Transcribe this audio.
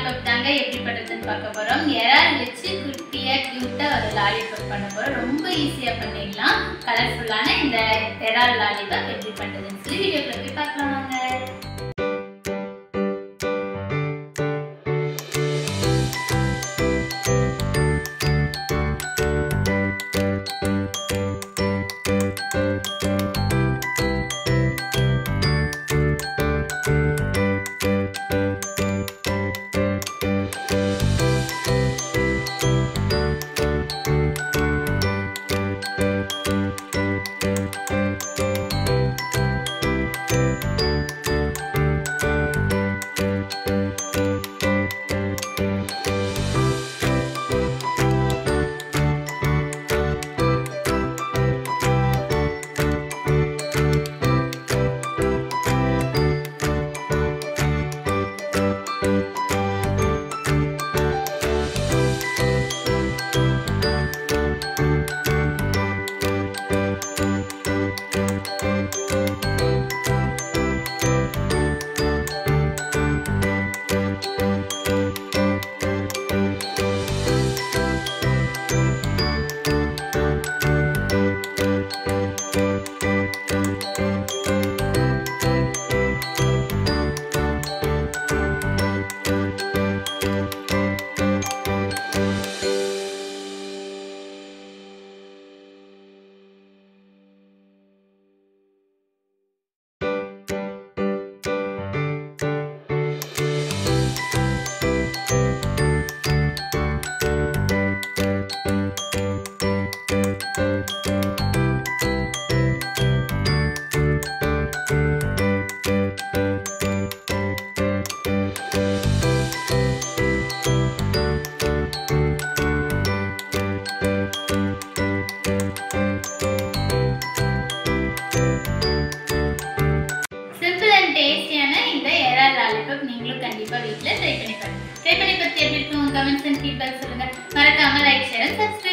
lollipop தாங்க எப்படி பண்ணுறதுன்னு பார்க்க போகிறோம் இறால் வச்சு குட்டியாக க்யூட்டாக ஒரு லாலிபப் பண்ண போகிறோம் ரொம்ப ஈஸியாக பண்ணிடலாம் கலர்ஃபுல்லான இந்த இறால் லாலிபப் எப்படி பண்ணுறதுன்னு சொல்லி வீடியோக்குள்ள போய் பார்க்கலாம் வாங்க சிம்பிள் அண்ட் டேஸ்டியான இந்த இறால் லாலிபப் நீங்களும் கண்டிப்பாக வீட்டில் ட்ரை பண்ணி பாருங்க ட்ரை பண்ணி பற்றி எப்படி இருக்கும் கமெண்ட்ஸ் அண்ட் ஃபீட்பேக் சொல்லுங்கள் மறக்காமல் லைக் ஷேர் சப்ஸ்கிரைப்